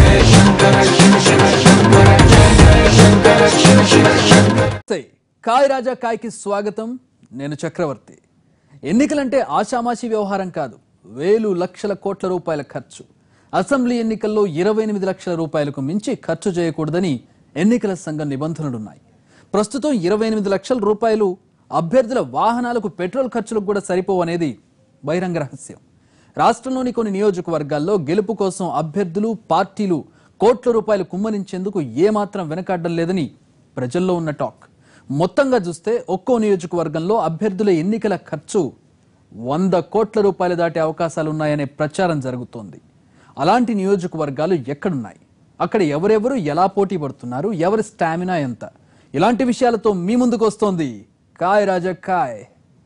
నమస్తే కాయ్ రాజా కాయ్కి స్వాగతం నేను చక్రవర్తి ఎన్నికలంటే ఆషామాషి వ్యవహారం కాదు వేలు లక్షల కోట్ల రూపాయల ఖర్చు అసెంబ్లీ ఎన్నికల్లో ఇరవై ఎనిమిది లక్షల రూపాయలకు మించి ఖర్చు చేయకూడదని ఎన్నికల సంఘం నిబంధనలున్నాయి ప్రస్తుతం ఇరవై ఎనిమిది లక్షల రూపాయలు అభ్యర్థుల వాహనాలకు పెట్రోల్ ఖర్చులకు కూడా సరిపోవనేది బహిరంగ రహస్యం రాష్ట్రంలోని కొన్ని నియోజకవర్గాల్లో గెలుపు కోసం అభ్యర్థులు పార్టీలు కోట్ల రూపాయలు కుమ్మరించేందుకు ఏమాత్రం వెనకాడడం లేదని ప్రజల్లో ఉన్న టాక్ మొత్తంగా చూస్తే ఒక్కో నియోజకవర్గంలో అభ్యర్థుల ఎన్నికల ఖర్చు వంద కోట్ల రూపాయలు దాటే అవకాశాలున్నాయనే ప్రచారం జరుగుతోంది అలాంటి నియోజకవర్గాలు ఎక్కడున్నాయి అక్కడ ఎవరెవరు ఎలా పోటీ పడుతున్నారు ఎవరి స్టామినా ఎంత ఇలాంటి విషయాలతో మీ ముందుకు వస్తోంది కాయ్ రాజా కాయ్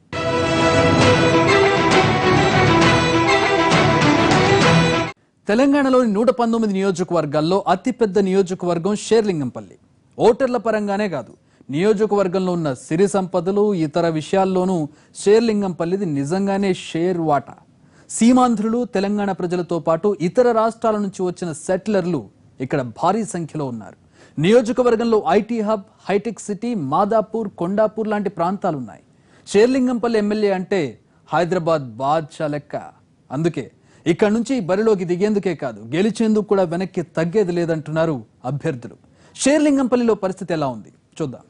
తెలంగాణలోని నూట పంతొమ్మిది నియోజకవర్గాల్లో అతిపెద్ద నియోజకవర్గం షేర్లింగంపల్లి ఓటర్ల పరంగానే కాదు నియోజకవర్గంలో ఉన్న సిరి సంపదలు ఇతర విషయాల్లోనూ షేర్లింగంపల్లిది నిజంగానే షేర్ వాటా సీమాంధ్రులు తెలంగాణ ప్రజలతో పాటు ఇతర రాష్ట్రాల నుంచి వచ్చిన సెటిలర్లు ఇక్కడ భారీ సంఖ్యలో ఉన్నారు నియోజకవర్గంలో IT hub hitech city Madhapur Kondapur లాంటి ప్రాంతాలున్నాయి షేర్లింగంపల్లి ఎమ్మెల్యే అంటే హైదరాబాద్ బాద్షా లెక్క అందుకే ఇక్కడ నుంచి బరిలోకి దిగేందుకే కాదు గెలిచేందుకు కూడా వెనక్కి తగ్గేది లేదంటున్నారు అభ్యర్థులు షేర్లింగంపల్లిలో పరిస్థితి ఎలా ఉంది చూద్దాం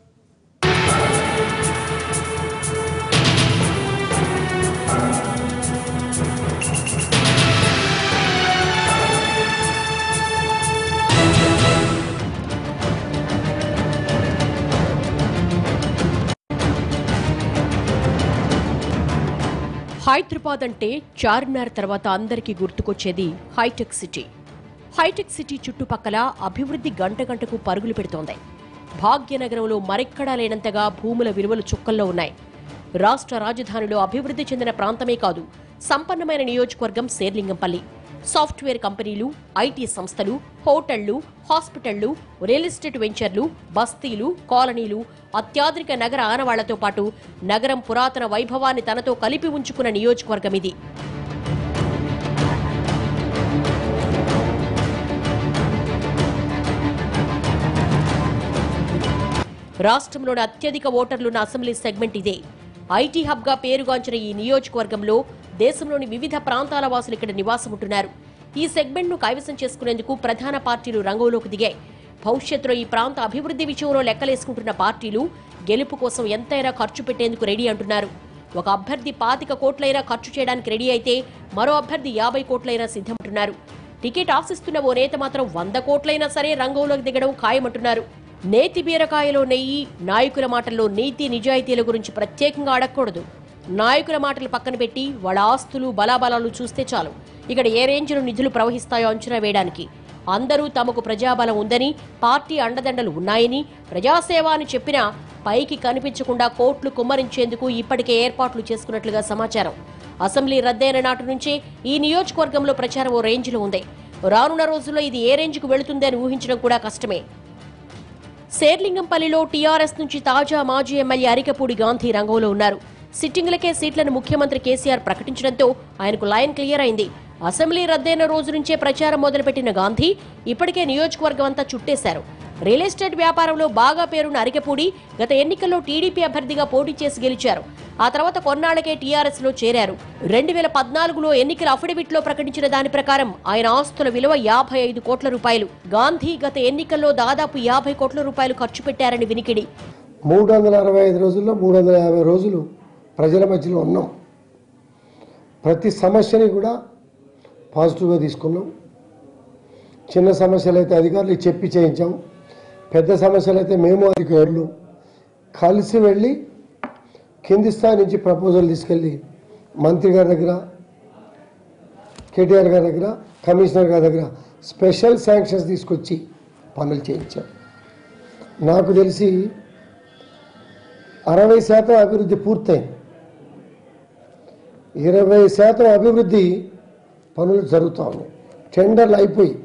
హైదరాబాద్ అంటే చార్మినార్ తర్వాత అందరికీ గుర్తుకొచ్చేది హైటెక్ సిటీ హైటెక్ సిటీ చుట్టుపక్కల అభివృద్ధి గంట గంటకు పరుగులు పెడుతోంది భాగ్యనగరంలో మరెక్కడా లేనంతగా భూముల విలువలు చుక్కల్లో ఉన్నాయి రాష్ట్ర రాజధానిలో అభివృద్ధి చెందిన ప్రాంతమే కాదు సంపన్నమైన నియోజకవర్గం శేర్లింగంపల్లి సాఫ్ట్వేర్ కంపెనీలు ఐటీ సంస్థలు హోటళ్లు హాస్పిటళ్లు రియల్ ఎస్టేట్ వెంచర్లు బస్తీలు కాలనీలు అత్యాధునిక నగర ఆనవాళ్లతో పాటు నగరం పురాతన వైభవాన్ని తనతో కలిపి ఉంచుకున్న నియోజకవర్గం ఇది రాష్ట్రంలోని అత్యధిక ఓటర్లున్న అసెంబ్లీ సెగ్మెంట్ ఇదే ఐటీ హబ్ గా పేరుగాంచిన ఈ నియోజకవర్గంలో దేశంలోని వివిధ ప్రాంతాల వాసులు ఇక్కడ నివాసం ఉంటున్నారు ఈ సెగ్మెంట్ ను కైవసం చేసుకునేందుకు ప్రధాన పార్టీలు రంగంలోకి దిగాయి భవిష్యత్తులో ఈ ప్రాంత అభివృద్ధి విషయంలో లెక్కలేసుకుంటున్న పార్టీలు గెలుపు కోసం ఎంతైనా ఖర్చు పెట్టేందుకు రెడీ అంటున్నారు ఒక అభ్యర్థి పాతిక కోట్లైనా ఖర్చు చేయడానికి రెడీ అయితే మరో అభ్యర్థి యాభై కోట్లైనా సిద్ధమంటున్నారు టికెట్ ఆశిస్తున్న ఓ నేత మాత్రం వంద కోట్లైనా సరే రంగంలోకి దిగడం ఖాయమంటున్నారు నేతి బీరకాయలో నెయ్యి నాయకుల మాటల్లో నీతి నిజాయితీల గురించి ప్రత్యేకంగా అడగకూడదు నాయకుల మాటలు పక్కన పెట్టి వాళ్ళ ఆస్తులు బలాబలాలు చూస్తే చాలు ఇక్కడ ఏ రేంజ్లో నిధులు ప్రవహిస్తాయో అంచనా వేయడానికి అందరూ తమకు ప్రజాబలం ఉందని పార్టీ అండదండలు ఉన్నాయని ప్రజాసేవ అని చెప్పినా పైకి కనిపించకుండా కోట్లు కుమ్మరించేందుకు ఇప్పటికే ఏర్పాట్లు చేసుకున్నట్లుగా సమాచారం అసెంబ్లీ రద్దయిన నాటి నుంచే ఈ నియోజకవర్గంలో ప్రచారం ఓ రేంజ్లో ఉంది రానున్న రోజుల్లో ఇది ఏ రేంజ్కు వెళుతుంది అని ఊహించడం కూడా కష్టమే శేర్లింగంపల్లిలో టీఆర్ఎస్ నుంచి తాజా మాజీ ఎమ్మెల్యే అరికపూడి గాంధీ రంగంలో ఉన్నారు సిట్టింగులకే సీట్లను ముఖ్యమంత్రి కేసీఆర్ ప్రకటించడంతో ఆయనకు లైన్ క్లియర్ అయింది అసెంబ్లీ రద్దయిన రోజు నుంచే ప్రచారం మొదలుపెట్టిన గాంధీ ఇప్పటికే నియోజకవర్గం అంతా చుట్టేశారు రియల్ ఎస్టేట్ వ్యాపారంలో బాగా పేరున్న అరికపూడి గత ఎన్నికల్లో టీడీపీ అభ్యర్థిగా పోటీ చేసి గెలిచారు ఆ తర్వాత కొన్నాళ్లకే టీఆర్ఎస్ లో చేరారు రెండు వేల పద్నాలుగులో ఎన్నికల అఫిడవిట్లో ప్రకటించిన దాని ప్రకారం ఆయన ఆస్తుల విలువ యాభై ఐదు కోట్ల రూపాయలు గాంధీ గత ఎన్నికల్లో దాదాపు యాభై కోట్ల రూపాయలు ఖర్చు పెట్టారని వినికిడి మూడు వందల అరవై ఐదు రోజుల్లో మూడు వందల యాభై రోజులు ప్రజల మధ్యలో ఉన్నాం ప్రతి సమస్యని కూడా పాజిటివ్గా తీసుకున్నాం చిన్న సమస్యలు అయితే అధికారులు చెప్పి చేయించాం పెద్ద సమస్యలు అయితే మేము అధికారులు కలిసి వెళ్ళి కింది స్థాయి నుంచి ప్రపోజల్ తీసుకెళ్ళి మంత్రి గారి దగ్గర కేటీఆర్ గారి దగ్గర కమిషనర్ గారి దగ్గర స్పెషల్ శాంక్షన్స్ తీసుకొచ్చి పనులు చేయించాం నాకు తెలిసి అరవై శాతం అభివృద్ధి పూర్తయింది ఇరవై శాతం అభివృద్ధి పనులు జరుగుతూ ఉన్నాయి టెండర్లు అయిపోయి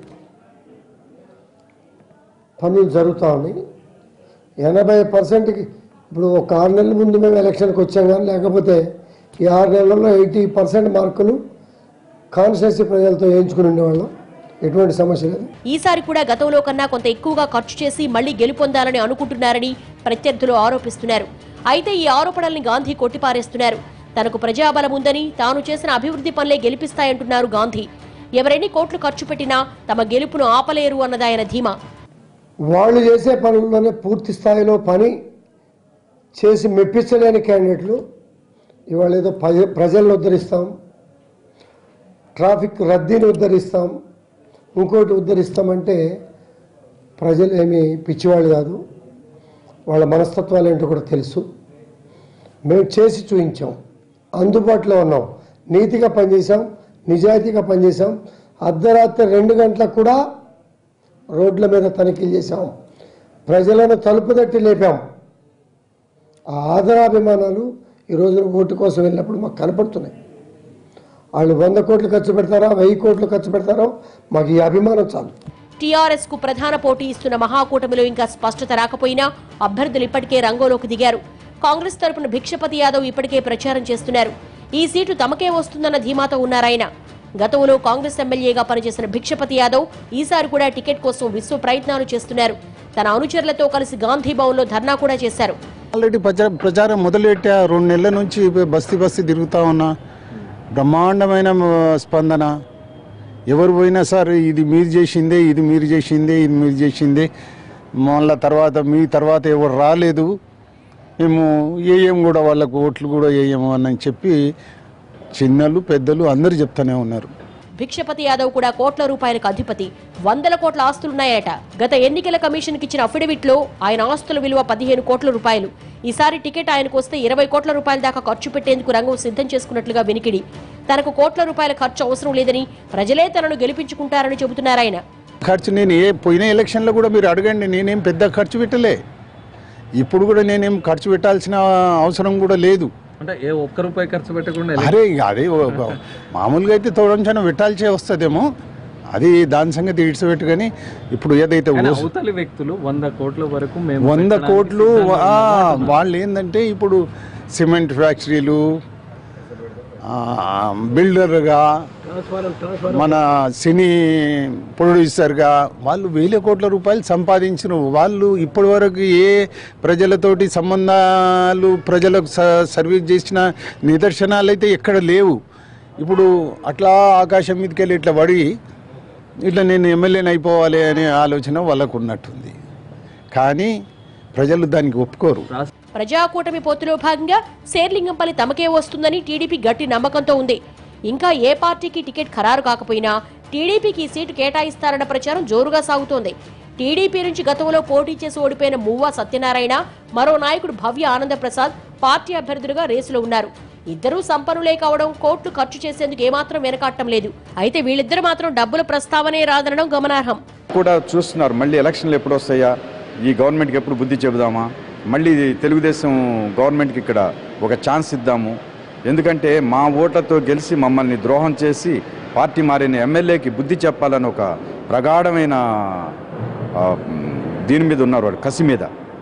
పనులు జరుగుతూ ఉన్నాయి ఎనభై పర్సెంట్కి ఇప్పుడు ఒక ఆరు నెలల ముందు మేము ఎలక్షన్కి వచ్చాం కానీ లేకపోతే ఈ ఆరు నెలల్లో ఎయిటీ పర్సెంట్ మార్కులు కాన్స్టిట్యూన్సీ ప్రజలతో వేయించుకుని ఉండేవాళ్ళం ఎటువంటి సమస్య లేదు ఈసారి కూడా గతంలో కన్నా కొంత ఎక్కువగా ఖర్చు చేసి మళ్లీ గెలుపొందాలని అనుకుంటున్నారని ప్రత్యర్థులు ఆరోపిస్తున్నారు అయితే ఈ ఆరోపణల్ని గాంధీ కొట్టిపారేస్తున్నారు తనకు ప్రజాబలం ఉందని తాను చేసిన అభివృద్ధి పనులే గెలిపిస్తాయంటున్నారు గాంధీ ఎవరెన్ని కోట్లు ఖర్చు పెట్టినా తమ గెలుపును ఆపలేరు అన్నదాయన ధీమా వాళ్ళు చేసే పనుల్లోనే పూర్తి స్థాయిలో పని చేసి మెప్పించలేని క్యాండిడేట్లు ఇవాళ ఏదో ప్రజ ప్రజలను ఉద్ధరిస్తాం ట్రాఫిక్ రద్దీని ఉద్ధరిస్తాం ఇంకోటి ఉద్ధరిస్తామంటే ప్రజలు ఏమీ పిచ్చివాళ్ళు కాదు వాళ్ళ మనస్తత్వాలు ఏంటో కూడా తెలుసు మేము చేసి చూపించాం అందుబాటులో ఉన్నాం నీతిగా పనిచేసాం నిజాయితీగా పనిచేసాం అర్ధరాత్రి రెండు గంటలకు కూడా రోడ్ల మీద తనిఖీలు చేశాం ప్రజలను తలుపు తట్టి లేపాం ఆ ఆదరాభిమానాలు ఈ రోజున ఓటు కోసం వెళ్ళినప్పుడు మాకు కనపడుతున్నాయి వాళ్ళు వంద కోట్లు ఖర్చు పెడతారా వెయ్యి కోట్లు ఖర్చు పెడతారో మాకు ఈ అభిమానం చాలు టీఆర్ఎస్ కు ప్రధాన పోటీ ఇస్తున్న మహాకూటమిలో ఇంకా స్పష్టత రాకపోయినా అభ్యర్థులు ఇప్పటికే రంగంలోకి దిగారు కాంగ్రెస్ తరపున భిక్షపతి యాదవ్ ఇప్పటికే ప్రచారం చేస్తున్నారు ఈ సీటు తమకే వస్తుందన్న ధీమాతో ఉన్నారాయన గతంలో కాంగ్రెస్ ఎమ్మెల్యేగా పనిచేసిన భిక్షపతి యాదవ్ ఈసారి కూడా టికెట్ కోసం విశ్వ ప్రయత్నాలు చేస్తున్నారు తన అనుచరులతో కలిసి గాంధీ భవన్లో ధర్నా కూడా చేశారు ఆల్రెడీ ప్రచారం ప్రచారం మొదలెట్టా రెండు నెలల నుంచి బస్తీ బస్తీ తిరుగుతా ఉన్నా బ్రహ్మాండమైన ఆ, స్పందన ఎవరు పోయినా సార్ ఇది మీరు చేసిందే ఇది మీరు చేసిందే ఇది మీరు చేసిందే మళ్ళా తర్వాత మీ తర్వాత ఎవరు రాలేదు మేము వేయం కూడా వాళ్ళకు ఓట్లు కూడా వేయము అని చెప్పి చిన్నలు పెద్దలు అందరూ చెప్తానే ఉన్నారు భిక్షపతి యాదవ్ కూడా కోట్ల రూపాయలకు అధిపతి వందల కోట్ల ఆస్తులున్నాయట గత ఎన్నికల కమిషన్కి ఇచ్చిన అఫిడవిట్ లో ఆయన ఆస్తుల విలువ పదిహేను కోట్ల రూపాయలు ఈసారి టికెట్ ఆయనకు వస్తే ఇరవై కోట్ల రూపాయల దాకా ఖర్చు పెట్టేందుకు రంగం సిద్ధం చేసుకున్నట్లుగా వినికిడి తనకు కోట్ల రూపాయల ఖర్చు అవసరం లేదని ప్రజలే తనను గెలిపించుకుంటారని చెబుతున్నారాయన ఖర్చు నేను ఏ పోయిన ఎలక్షన్లో కూడా మీరు అడగండి నేనేం పెద్ద ఖర్చు పెట్టలే ఇప్పుడు కూడా నేనేం ఖర్చు పెట్టాల్సిన అవసరం కూడా లేదు అంటే ఏ ఒక్క రూపాయి ఖర్చు పెట్టకుండా ఎలా- అరే ఇక అదే ఓ- ఓ- మామూలుగా అయితే తోడంచన పెట్టాల్సి వస్తుందేమో అది దాని సంగతి ఇడిచిపెట్టు కానీ ఇప్పుడు ఏదైతే కానీ ఓసు- అవతలి వ్యక్తులు వంద కోట్ల వరకు మేము వంద పెట్టడానికి కోట్లు సిద్ధంగా ఆ, ఉన్నాము అంటున్నారు. వాళ్ళు ఏంటంటే ఇప్పుడు సిమెంట్ ఫ్యాక్టరీలు ఆ, బిల్డర్గా మన సినీ ప్రొడ్యూసర్గా వాళ్ళు వేల కోట్ల రూపాయలు సంపాదించిన వాళ్ళు ఇప్పటి వరకు ఏ ప్రజలతోటి సంబంధాలు ప్రజలకు స- సర్వీస్ చేసిన నిదర్శనాలు అయితే ఎక్కడ లేవు ఇప్పుడు అట్లా ఆకాశం మీదకి వెళ్ళి ఇట్లా పడి ఇట్లా నేను ఎమ్మెల్యేని అయిపోవాలి అనే ఆలోచన వాళ్ళకు ఉన్నట్టుంది కానీ ప్రజలు దానికి ఒప్పుకోరు ప్రజాకూటమి పొత్తులో భాగంగా శేర్లింగంపల్లి తమకే వస్తుందని టీడీపీ గట్టి నమ్మకంతో ఉంది ఇంకా ఏ పార్టీకి టికెట్ ఖరారు కాకపోయినా టీడీపీకి ఈ సీటు కేటాయిస్తారన్న ప్రచారం జోరుగా సాగుతోంది టీడీపీ నుంచి గతంలో పోటీ చేసి ఓడిపోయిన మువ్వా సత్యనారాయణ మరో నాయకుడు భవ్య ఆనందప్రసాద్ పార్టీ అభ్యర్థులుగా రేసులో ఉన్నారు ఇద్దరూ సంపన్నులే కావడం కోట్లు ఖర్చు చేసేందుకు ఏమాత్రం వెనకాటం లేదు అయితే వీళ్ళిద్దరు మాత్రం డబ్బుల ప్రస్తావనే రాదనడం గమనార్హం కూడా చూస్తున్నారు మళ్ళీ ఎలక్షన్లు ఎప్పుడు వస్తాయా ఈ గవర్నమెంట్కి ఎప్పుడు బుద్ధి చెబుదామా మళ్ళీ తెలుగుదేశం గవర్నమెంట్కి ఇక్కడ ఒక ఛాన్స్ ఇద్దాము ఎందుకంటే మా ఓట్లతో గెలిచి మమ్మల్ని ద్రోహం చేసి పార్టీ మారిన ఎమ్మెల్యేకి బుద్ధి చెప్పాలని ఒక ప్రగాఢమైన ఆ, దీని మీద ఉన్నారు వాడు కసి మీద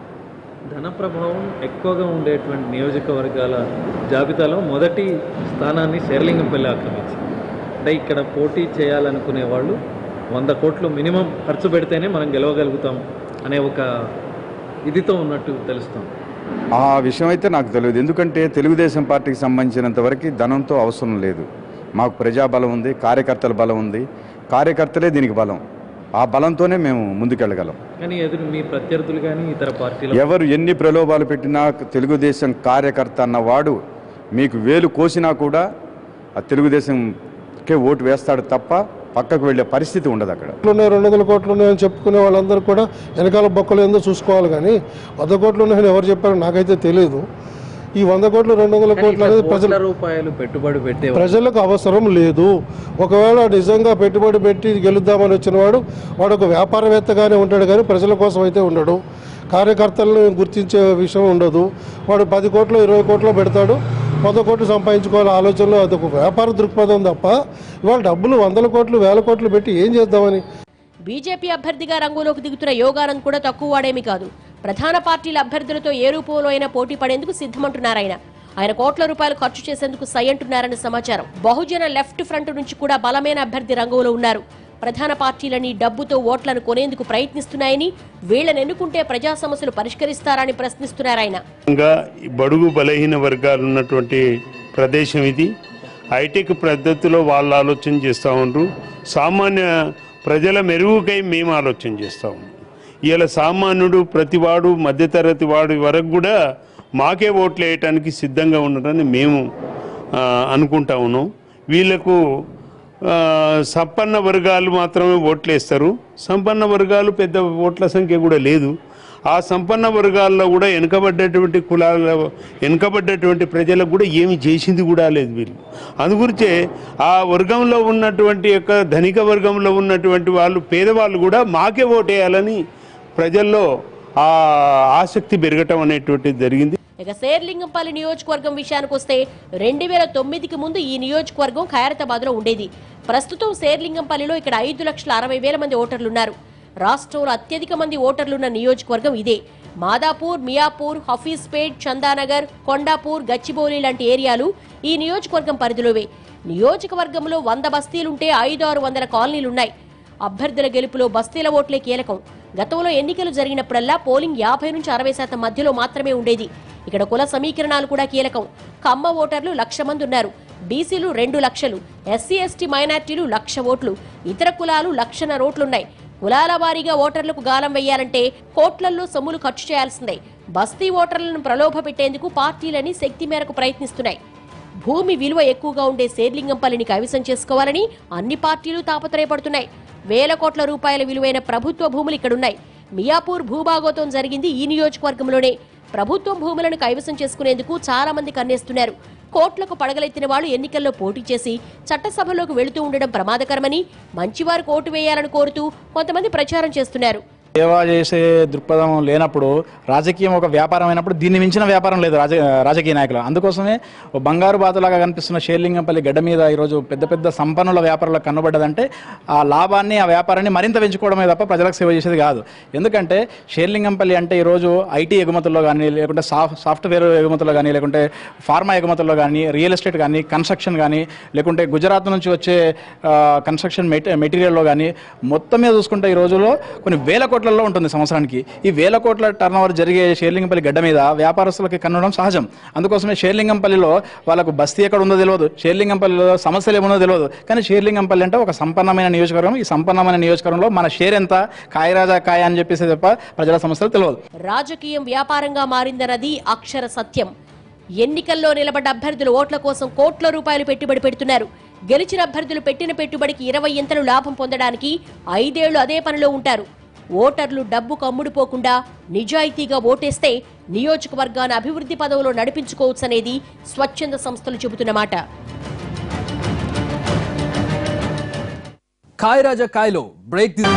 ధన ప్రభావం ఎక్కువగా ఉండేటువంటి నియోజకవర్గాల జాబితాలో మొదటి స్థానాన్ని శేర్లింగంపల్లి ఆక్రమించింది అంటే ఇక్కడ పోటీ చేయాలనుకునే వాళ్ళు వంద కోట్లు మినిమం ఖర్చు పెడితేనే మనం గెలవగలుగుతాం అనే ఒక ఇదితో ఉన్నట్టు తెలుస్తుంది ఆ విషయం అయితే నాకు తెలియదు ఎందుకంటే తెలుగుదేశం పార్టీకి సంబంధించినంత వరకు ధనంతో అవసరం లేదు మాకు ప్రజాబలం ఉంది కార్యకర్తల బలం ఉంది కార్యకర్తలే దీనికి బలం ఆ బలంతోనే మేము ముందుకెళ్ళగలం కానీ ఎదురు మీ ప్రత్యర్థులు కానీ ఇతర పార్టీల ఎవరు ఎన్ని ప్రలోభాలు పెట్టినా తెలుగుదేశం కార్యకర్త అన్నవాడు మీకు వేలు కోసినా కూడా ఆ తెలుగుదేశంకే ఓటు వేస్తాడు తప్ప పక్కకు వెళ్ళే పరిస్థితి ఉండదు అక్కడ కోట్లు ఉన్నాయి రెండు వందల కోట్లు ఉన్నాయని చెప్పుకునే వాళ్ళందరూ కూడా వెనకాల బొక్కలు ఏందో చూసుకోవాలి కానీ వంద కోట్లు ఉన్నాయని ఎవరు చెప్పారో నాకైతే తెలియదు ఈ వంద కోట్లు రెండు వందల కానీ కోట్లు ఇట్లా అనేది కోట్ల ప్రజలు రూపాయలు పెట్టుబడి పెట్టే ప్రజలకు అవసరం లేదు ఒకవేళ నిజంగా పెట్టుబడి పెట్టి గెలుద్దామని వచ్చిన వాడు వాడు ఒక వ్యాపారవేత్తగానే ఉంటాడు కానీ ప్రజల కోసం అయితే ఉండడు కార్యకర్తలను గుర్తించే విషయం ఉండదు వాడు పది కోట్లు ఇరవై కోట్లు పెడతాడు వంద కోట్లు సంపాదించుకోవాలి ఆలోచనలో అదొక వ్యాపార దృక్పథం తప్ప ఇవాళ డబ్బులు వందల కోట్లు వేల కోట్లు పెట్టి ఏం చేద్దామని బీజేపీ అభ్యర్థిగా రంగంలోకి దిగుతున్న యోగానంద్ కూడా తక్కువ వాడేమీ కాదు ప్రధాన పార్టీల అభ్యర్థులతో ఏ రూపంలో అయినా పోటీ పడేందుకు సిద్ధమంటున్నారాయన ఆయన కోట్ల రూపాయలు ఖర్చు చేసేందుకు సై అంటున్నారని సమాచారం బహుజన లెఫ్ట్ ఫ్రంట్ నుంచి కూడా బలమైన అభ్యర్థి రంగంలో ఉన్నారు ప్రధాన పార్టీలని డబ్బుతో ఓట్లను కొనేందుకు ప్రయత్నిస్తున్నాయని వీళ్లను ఎన్నుకుంటే ప్రజా సమస్యలు పరిష్కరిస్తారని ప్రశ్నిస్తున్నారాయన ఇంకా ఈ బడుగు బలహీన వర్గాలు ఉన్నటువంటి ప్రదేశం ఇది హైటెక్ పద్ధతిలో వాళ్ళు ఆలోచన చేస్తూ ఉండరు సామాన్య ప్రజల మెరుగుకై మేము ఆలోచన చేస్తూ ఉన్నాం ఇలా సామాన్యుడు ప్రతివాడు మధ్యతరగతి వాడి వరకు కూడా మాకే ఓట్లు వేయటానికి సిద్ధంగా ఉండటని మేము ఆ, అనుకుంటా ఉన్నాం వీళ్ళకు ఆ, సంపన్న వర్గాలు మాత్రమే ఓట్లు వేస్తారు సంపన్న వర్గాలు పెద్ద ఓట్ల సంఖ్య కూడా లేదు ఆ సంపన్న వర్గాల్లో కూడా వెనుకబడ్డటువంటి కులాల వెనుకబడ్డటువంటి ప్రజలకు కూడా ఏమి చేసింది కూడా లేదు వీళ్ళు అందుగురించే ఆ వర్గంలో ఉన్నటువంటి యొక్క ధనిక వర్గంలో ఉన్నటువంటి వాళ్ళు పేదవాళ్ళు కూడా మాకే ఓటేయాలని ప్రజల్లో ఆ ఆసక్తి పెరగటం అనేటువంటిది జరిగింది ఇక శేర్లింగంపల్లి నియోజకవర్గం విషయానికి వస్తే రెండు వేల తొమ్మిదికి ముందు ఈ నియోజకవర్గం ఖైరతాబాద్ లో ఉండేది ప్రస్తుతం శేర్లింగంపల్లిలో ఇక్కడ ఐదు లక్షల అరవై వేల మంది ఓటర్లున్నారు రాష్ట్రంలో అత్యధిక మంది ఓటర్లున్న నియోజకవర్గం ఇదే మాదాపూర్ మియాపూర్ హఫీజ్పేట్ చందానగర్ కొండాపూర్ గచ్చిబౌలి లాంటి ఏరియాలు ఈ నియోజకవర్గం పరిధిలోవే నియోజకవర్గంలో వంద బస్తీలుంటే ఐదు ఆరు వందల కాలనీలున్నాయి అభ్యర్థుల గెలుపులో బస్తీల ఓట్లే కీలకం గతంలో ఎన్నికలు జరిగినప్పుడల్లా పోలింగ్ యాభై నుంచి అరవై శాతం మధ్యలో మాత్రమే ఉండేది ఇక్కడ కుల సమీకరణాలు కూడా కీలకం కమ్మ ఓటర్లు లక్ష మంది ఉన్నారు బీసీలు రెండు లక్షలు ఎస్సీ ఎస్టీ మైనార్టీలు లక్ష ఓట్లు ఇతర కులాలు లక్షన్నర ఓట్లున్నాయి కులాల వారీగా ఓటర్లకు గాలం వేయాలంటే కోట్లల్లో సొమ్ములు ఖర్చు చేయాల్సిందే బస్తీ ఓటర్లను ప్రలోభ పెట్టేందుకు పార్టీలని శక్తి మేరకు ప్రయత్నిస్తున్నాయి భూమి విలువ ఎక్కువగా ఉండే శేర్లింగంపల్లిని కైవసం చేసుకోవాలని అన్ని పార్టీలు తాపత్రయపడుతున్నాయి వేల కోట్ల రూపాయల విలువైన ప్రభుత్వ భూములు ఇక్కడున్నాయి మియాపూర్ భూభాగోతం జరిగింది ఈ నియోజకవర్గంలోనే ప్రభుత్వం భూములను కైవసం చేసుకునేందుకు చాలా మంది కన్నేస్తున్నారు కోట్లకు పడగలెత్తిన వాళ్ళు ఎన్నికల్లో పోటీ చేసి చట్టసభలోకి వెళుతూ ఉండడం ప్రమాదకరమని మంచివారికి ఓటు వేయాలని కోరుతూ కొంతమంది ప్రచారం చేస్తున్నారు సేవ చేసే దృక్పథం లేనప్పుడు రాజకీయం ఒక వ్యాపారం అయినప్పుడు దీన్ని మించిన వ్యాపారం లేదు రాజ రాజకీయ నాయకులు అందుకోసమే ఓ బంగారు బాతులాగా కనిపిస్తున్న షేర్లింగంపల్లి గడ్డ మీద ఈరోజు పెద్ద పెద్ద సంపన్నుల వ్యాపారులకు కనబడ్డదంటే ఆ లాభాన్ని ఆ వ్యాపారాన్ని మరింత పెంచుకోవడమే తప్ప ప్రజలకు సేవ చేసేది కాదు ఎందుకంటే షేర్లింగంపల్లి అంటే ఈరోజు ఐటీ ఎగుమతుల్లో కానీ లేకుంటే సాఫ్ సాఫ్ట్వేర్ ఎగుమతుల్లో కానీ లేకుంటే ఫార్మా ఎగుమతుల్లో కానీ రియల్ ఎస్టేట్ కానీ కన్స్ట్రక్షన్ కానీ లేకుంటే గుజరాత్ నుంచి వచ్చే ఆ, కన్స్ట్రక్షన్ మెటీ మెటీరియల్లో కానీ మొత్తం మీద చూసుకుంటే ఈ రోజుల్లో కొన్ని వేల కోట్లలో ఉంటుంది సంవత్సరానికి ఈ వేల కోట్ల టర్న్ ఓవర్ జరిగే షేర్లింగంపల్లి గడ్డ మీద వ్యాపారస్తులకి కన్నడం సహజం అందుకోసమే షేర్లింగంపల్లిలో వాళ్ళకు బస్తీ ఎక్కడ ఉందో తెలియదు షేర్లింగంపల్లిలో సమస్యలు ఏముందో తెలియదు కానీ షేర్లింగంపల్లి అంటే ఒక సంపన్నమైన నియోజకవర్గం ఈ సంపన్నమైన నియోజకవర్గంలో మన షేర్ ఎంత కాయరాజా కాయ అని చెప్పేసి తప్ప ప్రజల సమస్యలు తెలియదు రాజకీయం వ్యాపారంగా మారిందన్నది అక్షర సత్యం ఎన్నికల్లో నిలబడ్డ అభ్యర్థులు ఓట్ల కోసం కోట్ల రూపాయలు పెట్టుబడి పెడుతున్నారు గెలిచిన అభ్యర్థులు పెట్టిన పెట్టుబడికి ఇరవై ఇంతలు లాభం పొందడానికి ఐదేళ్లు అదే పనిలో ఉంటారు ఓటర్లు డబ్బు కమ్ముడుపోకుండా నిజాయితీగా ఓటేస్తే నియోజకవర్గాన్ని అభివృద్ధి పదవిలో నడిపించుకోవచ్చనేది స్వచ్ఛంద సంస్థలు చెబుతున్న మాట కాయ్ రాజా కాయ్లో బ్రేక్ తీ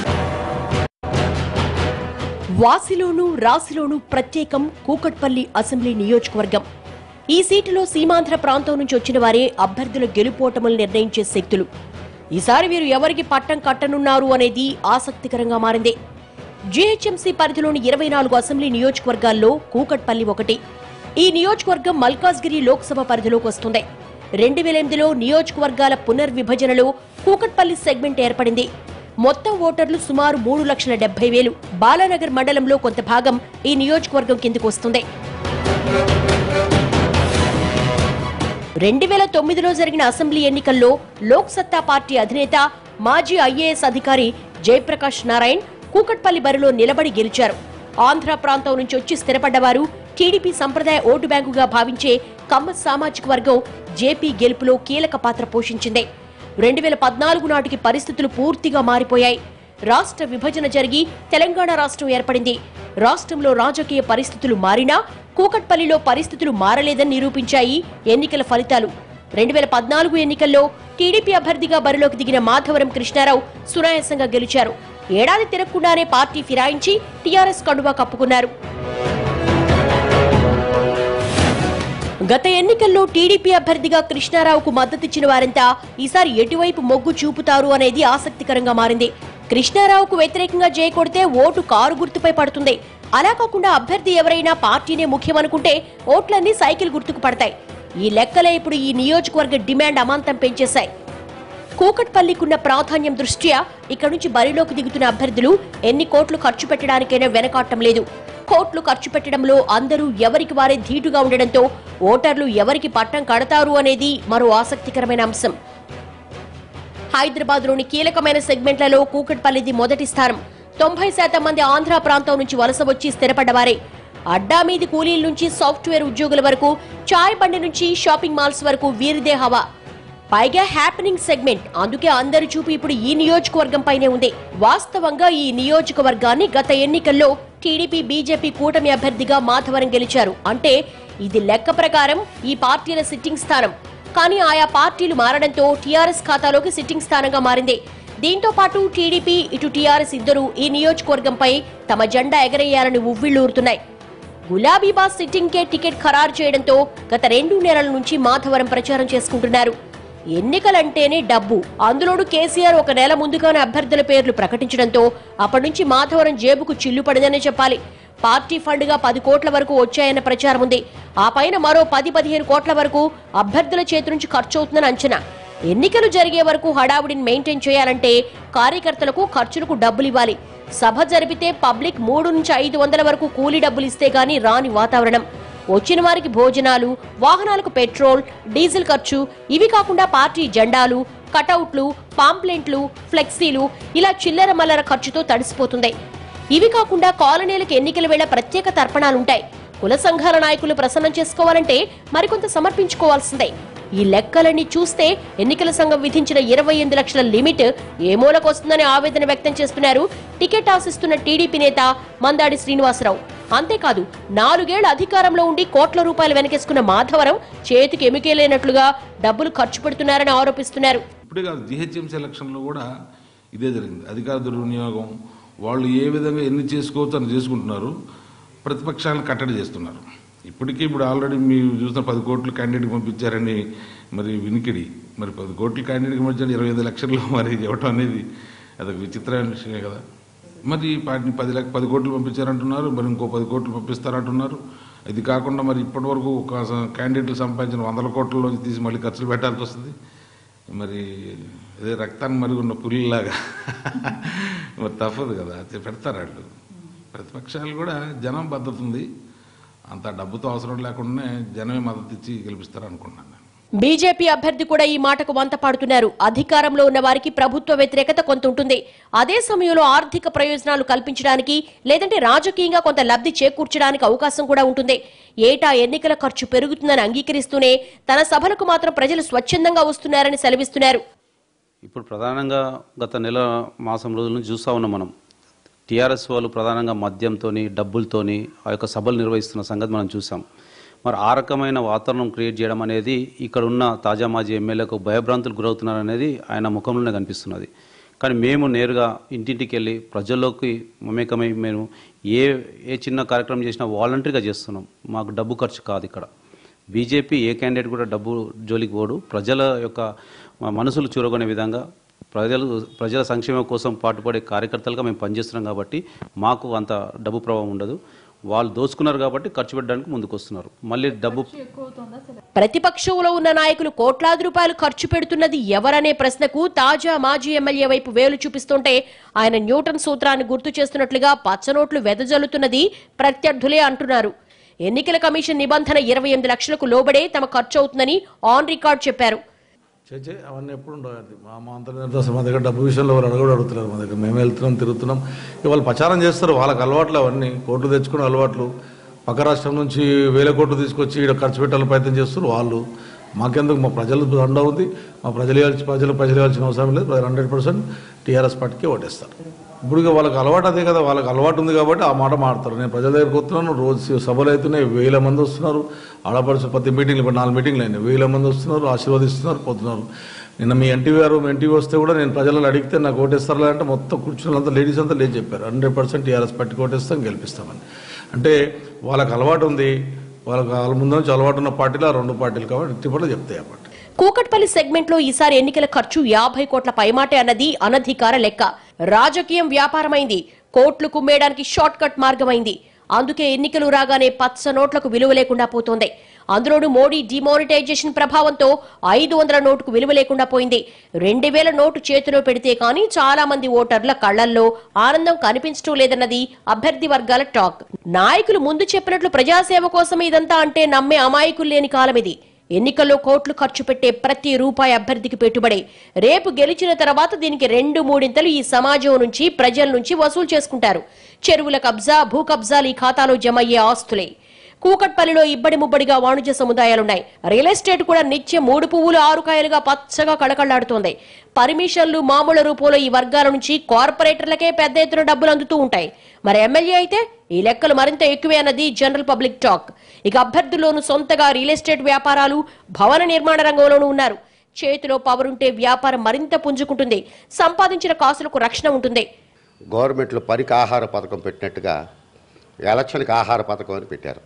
వాసిలోను రాసిలోను ప్రత్యేకం కూకట్పల్లి అసెంబ్లీ నియోజకవర్గం ఈ సీటులో సీమాంధ్ర ప్రాంతం నుంచి వచ్చిన వారే అభ్యర్థుల గెలుపోటములు నిర్ణయించే శక్తులు ఈసారి వీరు ఎవరికి పట్టం కట్టనున్నారు అనేది ఆసక్తికరంగా మారింది జీహెచ్ఎంసీ పరిధిలోని ఇరవై నాలుగు అసెంబ్లీ నియోజకవర్గాల్లో కూకట్పల్లి ఒకటి ఈ నియోజకవర్గం మల్కాజ్గిరి లోక్సభ పరిధిలోకి వస్తుంది రెండు వేల ఎనిమిదిలో నియోజకవర్గాల పునర్విభజనలో కూకట్పల్లి సెగ్మెంట్ ఏర్పడింది మొత్తం ఓటర్లు సుమారు మూడు లక్షల డెబ్బై వేలు బాలానగర్ మండలంలో కొంత భాగం ఈ నియోజకవర్గం కిందకు వస్తుంది రెండు వేల తొమ్మిదిలో జరిగిన అసెంబ్లీ ఎన్నికల్లో లోక్ సత్తా పార్టీ అధినేత మాజీ ఐఏఎస్ అధికారి జయప్రకాష్ నారాయణ్ కూకట్పల్లి బరిలో నిలబడి గెలిచారు ఆంధ్ర ప్రాంతం నుంచి వచ్చి స్థిరపడ్డవారు టీడీపీ సంప్రదాయ ఓటు బ్యాంకుగా భావించే కమ్మ సామాజిక వర్గం జేపీ గెలుపులో కీలక పాత్ర పోషించింది రెండు వేల పద్నాలుగు నాటికి పరిస్థితులు పూర్తిగా మారిపోయాయి రాష్ట్ర విభజన జరిగి తెలంగాణ రాష్ట్రం ఏర్పడింది రాష్ట్రంలో రాజకీయ పరిస్థితులు మారినా కూకట్పల్లిలో పరిస్థితులు మారలేదని నిరూపించాయి ఎన్నికల ఫలితాలు రెండు వేల పద్నాలుగు ఎన్నికల్లో టీడీపీ అభ్యర్థిగా బరిలోకి దిగిన మాధవరం కృష్ణారావు సునాయాసంగా గెలిచారు ఏడాది తిరగకుండానే పార్టీ ఫిరాయించి టీఆర్ఎస్ కండువా కప్పుకున్నారు గత ఎన్నికల్లో టీడీపీ అభ్యర్థిగా కృష్ణారావుకు మద్దతిచ్చిన వారంతా ఈసారి ఎటువైపు మొగ్గు చూపుతారు అనేది ఆసక్తికరంగా మారింది కృష్ణారావుకు వ్యతిరేకంగా జయకొడితే ఓటు కారు గుర్తుపై పడుతుంది అలా కాకుండా అభ్యర్థి ఎవరైనా పార్టీనే ముఖ్యమనుకుంటే ఓట్లన్నీ సైకిల్ గుర్తుకు పడతాయి ఈ లెక్కలే ఇప్పుడు ఈ నియోజకవర్గ డిమాండ్ అమాంతం పెంచేశాయి కూకట్పల్లికున్న ప్రాధాన్యం దృష్ట్యా ఇక్కడ నుంచి బరిలోకి దిగుతున్న అభ్యర్థులు ఎన్ని కోట్లు ఖర్చు పెట్టడానికైనా వెనకాటం లేదు కోట్లు ఖర్చు పెట్టడంలో అందరూ ఎవరికి వారే ధీటుగా ఉండడంతో ఓటర్లు ఎవరికి పట్టం కడతారు అనేది మరో ఆసక్తికరమైన అంశం హైదరాబాద్ లోని కీలకమైన సెగ్మెంట్లలో కూకట్పల్లిది మొదటి స్థానం తొంభై శాతం మంది ఆంధ్ర ప్రాంతం నుంచి వలస వచ్చి స్థిరపడ్డవారే అడ్డా మీది కూలీల నుంచి సాఫ్ట్వేర్ ఉద్యోగుల వరకు చాయ్ బండి నుంచి షాపింగ్ మాల్స్ వరకు వీరిదే హవా పైగా హ్యాపెనింగ్ సెగ్మెంట్ అందుకే అందరి చూపు ఇప్పుడు ఈ నియోజకవర్గం పైనే ఉంది వాస్తవంగా ఈ నియోజకవర్గాన్ని గత ఎన్నికల్లో టీడీపీ బీజేపీ కూటమి అభ్యర్థిగా మాధవరం గెలిచారు అంటే ఇది లెక్క ప్రకారం ఈ పార్టీల సిట్టింగ్ స్థానం కానీ ఆయా పార్టీలు మారడంతో టీఆర్ఎస్ ఖాతాలోకి సిట్టింగ్ స్థానంగా మారింది దీంతో పాటు టీడీపీ ఇటు టీఆర్ఎస్ ఇద్దరు ఈ నియోజకవర్గంపై తమ జెండా ఎగరేయాలని ఉవ్విళ్లూరుతున్నాయి గులాబీబాస్ సిట్టింగ్ కే టికెట్ ఖరారు చేయడంతో గత రెండు నెలల నుంచి మాధవరం ప్రచారం చేసుకుంటున్నారు ఎన్నికలంటేనే డబ్బు అందులోనూ కేసీఆర్ ఒక నెల ముందుగానే అభ్యర్థుల పేర్లు ప్రకటించడంతో అప్పటి నుంచి మాధవరం జేబుకు చిల్లు పడిందనే చెప్పాలి పార్టీ ఫండ్ గా పది కోట్ల వరకు వచ్చాయన్న ప్రచారం ఉంది ఆ పైన మరో పది పదిహేను కోట్ల వరకు అభ్యర్థుల చేతి నుంచి ఖర్చు అవుతుందని అంచనా ఎన్నికలు జరిగే వరకు హడావుడిని మెయింటైన్ చేయాలంటే కార్యకర్తలకు ఖర్చులకు డబ్బులు ఇవ్వాలి సభ జరిపితే పబ్లిక్ మూడు నుంచి ఐదు వందల వరకు కూలీ డబ్బులు ఇస్తే గానీ రాని వాతావరణం వచ్చిన వారికి భోజనాలు వాహనాలకు పెట్రోల్ డీజిల్ ఖర్చు ఇవి కాకుండా పార్టీ జెండాలు కటౌట్లు పాంప్లెంట్లు ఫ్లెక్సీలు ఇలా చిల్లర మల్లర ఖర్చుతో తడిసిపోతుంది ఇవి కాకుండా కాలనీలకు ఎన్నికల వేళ ప్రత్యేక తర్పణాలుంటాయి కుల సంఘాల నాయకులు ప్రసన్నం చేసుకోవాలంటే మరికొంత సమర్పించుకోవాల్సిందే ఈ లెక్కలన్నీ చూస్తే ఎన్నికల సంఘం విధించిన ఇరవై ఎనిమిది లక్షల లిమిట్ ఏ మూలకొస్తుందని ఆవేదన వ్యక్తం చేస్తున్నారు టికెట్ ఆశిస్తున్న టీడీపీ నేత మందాడి శ్రీనివాసరావు అంతేకాదు నాలుగేళ్ల అధికారంలో ఉండి కోట్ల రూపాయలు వెనకేసుకున్న మాధవరం చేతికి ఎమికేలేనట్లుగా డబ్బులు ఖర్చు పెడుతున్నారని ఆరోపిస్తున్నారు ఇప్పుడే కాదు జిహెచ్ఎంసీ ఎలక్షన్లో కూడా ఇదే జరిగింది అధికార దుర్వినియోగం వాళ్ళు ఏ విధంగా ఎన్ని చేసుకోవచ్చు అని చేసుకుంటున్నారు ప్రతిపక్షాలను కట్టడి చేస్తున్నారు ఇప్పటికీ ఇప్పుడు ఆల్రెడీ మీరు చూసిన పది కోట్లు క్యాండిడేట్ పంపించారని మరి వినికిడి మరి పది కోట్ల క్యాండిడేట్ మధ్య ఇరవై ఐదు లక్షల్లో మరి ఇవ్వటం అనేది అదొక విచిత్రమైన విషయమే కదా మరి వాటిని పది లక్ష పది కోట్లు పంపించారంటున్నారు మరి ఇంకో పది కోట్లు పంపిస్తారంటున్నారు ఇది కాకుండా మరి ఇప్పటి వరకు ఒక క్యాండిడేట్లు సంపాదించిన వందల కోట్లలోంచి తీసి మళ్ళీ ఖర్చులు పెట్టాల్సి వస్తుంది మరి అదే రక్తాన్ని మరిగి ఉన్న పులిలాగా మరి తప్పదు కదా అది పెడతారు వాళ్ళు ప్రతిపక్షాలు కూడా జనం భద్రత ఉంది అంత డబ్బుతో అవసరం లేకుండానే జనమే మద్దతు ఇచ్చి గెలిపిస్తారు అనుకుంటున్నాను నేను. బీజేపీ అభ్యర్థి కూడా ఈ మాటకు వంత పాడుతున్నారు అధికారంలో ఉన్న వారికి ప్రభుత్వ వ్యతిరేకత కొంత ఉంటుంది అదే సమయంలో ఆర్థిక ప్రయోజనాలు కల్పించడానికి లేదంటే రాజకీయంగా కొంత లబ్ధి చేకూర్చడానికి అవకాశం కూడా ఉంటుంది ఏటా ఎన్నికల ఖర్చు పెరుగుతుందని అంగీకరిస్తూనే తన సభలకు మాత్రం ప్రజలు స్వచ్ఛందంగా వస్తున్నారని సెలవిస్తున్నారు ఇప్పుడు ప్రధానంగా గత నెల మాసం రోజుల నుంచి చూస్తూ ఉన్నాం మనం టీఆర్ఎస్ వాళ్ళు ప్రధానంగా మద్యంతోని డబ్బులతోని ఆ యొక్క సభలు నిర్వహిస్తున్న సంగతి మనం చూసాం మరి ఆ రకమైన వాతావరణం క్రియేట్ చేయడం అనేది ఇక్కడ ఉన్న తాజా మాజీ ఎమ్మెల్యేలకు భయభ్రాంతులు గురవుతున్నారనేది ఆయన ముఖంలోనే కనిపిస్తున్నది కానీ మేము నేరుగా ఇంటింటికి వెళ్ళి ప్రజల్లోకి మమేకమై మేము ఏ ఏ చిన్న కార్యక్రమం చేసినా వాలంటరీగా చేస్తున్నాం మాకు డబ్బు ఖర్చు కాదు ఇక్కడ బీజేపీ ఏ క్యాండిడేట్ కూడా డబ్బు జోలికి పోడు ప్రజల యొక్క మనసులు చూరగొనే విధంగా ప్రజలు ప్రజల సంక్షేమం కోసం పాటుపడే కార్యకర్తలుగా మేము పనిచేస్తున్నాం కాబట్టి మాకు అంత డబ్బు ప్రభావం ఉండదు వాళ్ళు దోచుకున్నారు కాబట్టి ఖర్చు పెట్టడానికి ముందుకు వస్తున్నారు మళ్ళీ డబ్బు ప్రతిపక్షంలో ఉన్న నాయకులు కోట్లాది రూపాయలు ఖర్చు పెడుతున్నది ఎవరనే ప్రశ్నకు తాజా మాజీ ఎమ్మెల్యే వైపు వేలు చూపిస్తుంటే ఆయన న్యూటన్ సూత్రాన్ని గుర్తు చేస్తున్నట్లుగా పచ్చనోట్లు వెదజల్లుతున్నది ప్రత్యర్థులే అంటున్నారు ఎన్నికల కమిషన్ నిబంధన ఇరవై ఎనిమిది లక్షలకు లోబడే తమ ఖర్చు అవుతుందని ఆన్ రికార్డ్ చెప్పారు చచ్చే అవన్నీ ఎప్పుడు ఉండవు మా మా అంతర్గత అసలు మా దగ్గర డబ్బు విషయంలో వాళ్ళు అడగడు అడుగుతున్నారు మా దగ్గర మేము వెళ్తున్నాం తిరుగుతున్నాం ఇక వాళ్ళు ప్రచారం చేస్తారు వాళ్ళకి అలవాట్లు అవన్నీ కోట్లు తెచ్చుకునే అలవాట్లు పక్క రాష్ట్రం నుంచి వేల కోట్లు తీసుకొచ్చి ఇక్కడ ఖర్చు పెట్టాలని ప్రయత్నం చేస్తారు వాళ్ళు మాకెందుకు మా ప్రజలు దండ ఉంది మా ప్రజలు ఇవ్వాల్సి ప్రజలు ప్రజలు ఇవ్వాల్సిన అవసరం లేదు ప్రజలు హండ్రెడ్ పర్సెంట్ టీఆర్ఎస్ పార్టీకి ఓటేస్తారు ఇప్పుడు ఇక వాళ్ళకి అలవాటు అదే కదా వాళ్ళకి అలవాటు ఉంది కాబట్టి ఆ మాట మాడతారు నేను ప్రజల దగ్గరికి వస్తున్నాను రోజు సభలు అవుతున్నాయి వేల మంది వస్తున్నారు ఆడపడుచు ప్రతి మీటింగ్లు ఇప్పుడు నాలుగు మీటింగ్లు అయినాయి వేల మంది వస్తున్నారు ఆశీర్వదిస్తున్నారు పోతున్నారు నిన్న మీ ఎన్టీవీ గారు మీ ఎన్టీవీ వస్తే కూడా నేను ప్రజలను అడిగితే నాకు ఓటేస్తారా అంటే మొత్తం కూర్చున్న అంతా లేడీస్ అంతా లేదు చెప్పారు హండ్రెడ్ పర్సెంట్ టీఆర్ఎస్ పార్టీకి ఓటేస్తాం గెలిపిస్తామని అంటే వాళ్ళకి అలవాటు ఉంది వాళ్ళకి వాళ్ళ ముందు నుంచి అలవాటు ఉన్న పార్టీలు ఆ రెండు పార్టీలు కాబట్టి ఇట్టి చెప్తాయి ఆ పార్టీ కూకట్పల్లి సెగ్మెంట్ లో ఈసారి ఎన్నికల ఖర్చు యాభై కోట్ల పైమాటే అన్నది అనధికార లెక్క రాజకీయం వ్యాపారమైంది కోట్లు కుమ్మేయడానికి షార్ట్ కట్ మార్గమైంది అందుకే ఎన్నికలు రాగానే పచ్చ నోట్లకు విలువ లేకుండా పోతోంది అందులోనూ మోడీ డిమానిటైజేషన్ ప్రభావంతో ఐదు వందల నోటుకు విలువ లేకుండా పోయింది రెండు వేల నోటు చేతిలో పెడితే కానీ చాలా మంది ఓటర్ల కళ్లల్లో ఆనందం కనిపించడం లేదన్నది అభ్యర్థి వర్గాల టాక్ నాయకులు ముందు చెప్పినట్లు ప్రజాసేవ కోసం ఇదంతా అంటే నమ్మే అమాయకులు లేని కాలం ఇది ఎన్నికల్లో కోట్లు ఖర్చు పెట్టే ప్రతి రూపాయి అభ్యర్థికి పెట్టుబడి రేపు గెలిచిన తర్వాత దీనికి రెండు మూడింతలు ఈ సమాజం నుంచి ప్రజల నుంచి వసూలు చేసుకుంటారు చెరువుల కబ్జా భూ కబ్జాలు ఈ ఖాతాలో జమ అయ్యే ఆస్తులే కూకట్పల్లిలో ఇబ్బడి ముబ్బడిగా వాణిజ్య సముదాయాలున్నాయి రియల్ ఎస్టేట్ కూడా నిత్యం మూడు పువ్వులు ఆరు కాయలుగా పచ్చగా కళకళ్లాడుతోంది పర్మిషన్లు మామూలు రూపంలో ఈ వర్గాల నుంచి కార్పొరేటర్లకే పెద్ద ఎత్తున డబ్బులు అందుతూ ఉంటాయి మరి ఎమ్మెల్యే అయితే ఈ లెక్కలు మరింత ఎక్కువే అన్నది జనరల్ పబ్లిక్ టాక్ ఇక అభ్యర్థుల్లోనూ సొంతగా రియల్ ఎస్టేట్ వ్యాపారాలు భవన నిర్మాణ రంగంలోనూ ఉన్నారు చేతిలో పవర్ ఉంటే వ్యాపారం మరింత పుంజుకుంటుంది సంపాదించిన కాసులకు రక్షణ ఉంటుంది గవర్నమెంట్లో పనికి ఆహార పథకం పెట్టినట్టుగా ఎలక్షన్కి ఆహార పథకం అని పెట్టారు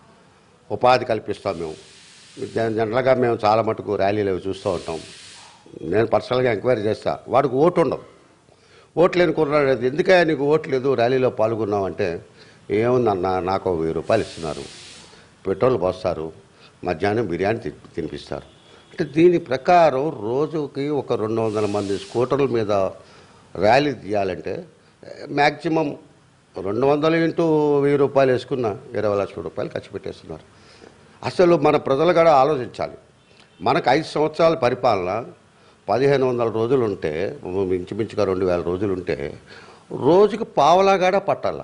ఉపాధి కల్పిస్తాం మేము జన- జనరల్గా మేము చాలా మటుకు ర్యాలీలు అవి చూస్తూ ఉంటాం నేను పర్సనల్గా ఎంక్వైరీ చేస్తా వాడికి ఓటు ఉండవు ఓటు లేని కుర్రాడు ఎందుకయ్యా నీకు ఓటు లేదు ర్యాలీలో పాల్గొన్నావంటే ఏముందన్న నాకు ఒక వెయ్యి రూపాయలు ఇస్తున్నారు పెట్రోల్ పోస్తారు మధ్యాహ్నం బిర్యానీ తి- తినిపిస్తారు అంటే దీని ప్రకారం రోజుకి ఒక రెండు వందల మంది స్కూటర్ల మీద ర్యాలీ తీయాలంటే మ్యాక్సిమం రెండు వందలు ఇంటూ వెయ్యి రూపాయలు వేసుకున్న ఇరవై లక్షల రూపాయలు ఖర్చు పెట్టేస్తున్నారు అసలు మన ప్రజలు కూడా ఆలోచించాలి మనకు ఐదు సంవత్సరాల పరిపాలన పదిహేను వందల రోజులు ఉంటే ఇంచుమించుగా రెండు వేల రోజులు ఉంటే రోజుకి పావలాగాడ పట్టాల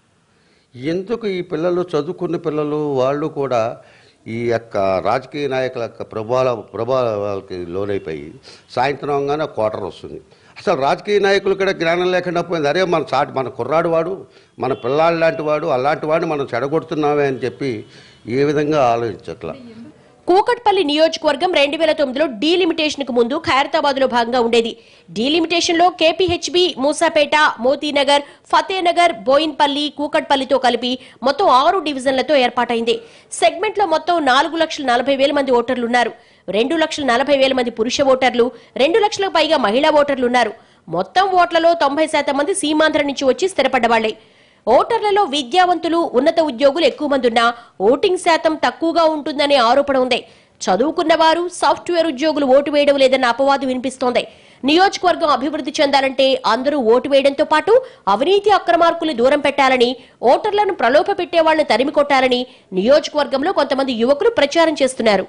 ఎందుకు ఈ పిల్లలు చదువుకున్న పిల్లలు వాళ్ళు కూడా ఈ యొక్క రాజకీయ నాయకుల యొక్క ప్రభావ ప్రభావాలకి లోనైపోయి సాయంత్రం అవగానే క్వార్టర్ వస్తుంది అసలు రాజకీయ నాయకులు కూడా జ్ఞానం లేకుండా పోయింది అరే మన చాటి మన కుర్రాడు వాడు మన పిల్లాడు లాంటి వాడు అలాంటి వాడిని మనం చెడగొడుతున్నామే అని చెప్పి ఏ విధంగా ఆలోచించట్లా కూకట్పల్లి నియోజకవర్గం రెండు వేల తొమ్మిదిలో డీలిమిటేషన్ కు ముందు ఖైరతాబాద్ లో భాగంగా ఉండేది డీలిమిటేషన్ లో కేపీహెచ్బి మూసాపేట మోతీనగర్ ఫతేనగర్ బోయిన్పల్లి కూకట్పల్లితో కలిపి మొత్తం ఆరు డివిజన్లతో ఏర్పాటైంది సెగ్మెంట్ లో మొత్తం నాలుగు లక్షల నలభై వేల మంది ఓటర్లున్నారు రెండు లక్షల నలభై వేల మంది పురుష ఓటర్లు రెండు లక్షలకు పైగా మహిళా ఓటర్లున్నారు మొత్తం ఓట్లలో తొంభై శాతం మంది సీమాంధ్ర నుంచి వచ్చి స్థిరపడ్డవాళ్లే ఓటర్లలో విద్యావంతులు ఉన్నత ఉద్యోగులు ఎక్కువ మంది ఉన్నా ఓటింగ్ శాతం తక్కువగా ఉంటుందనే ఆరోపణ ఉంది చదువుకున్న వారు సాఫ్ట్వేర్ ఉద్యోగులు ఓటు వేయడం లేదన్న అపవాదు వినిపిస్తోంది నియోజకవర్గం అభివృద్ధి చెందాలంటే అందరూ ఓటు వేయడంతో పాటు అవినీతి అక్రమార్కులు దూరం పెట్టాలని ఓటర్లను ప్రలోభ పెట్టే వాళ్లను తరిమి కొట్టాలని నియోజకవర్గంలో కొంతమంది యువకులు ప్రచారం చేస్తున్నారు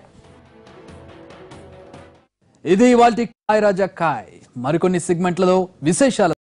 ఇది ఇవాల్టి కాయ్ రాజా కాయ్ మరికొన్ని సెగ్మెంట్లలో విశేషాలు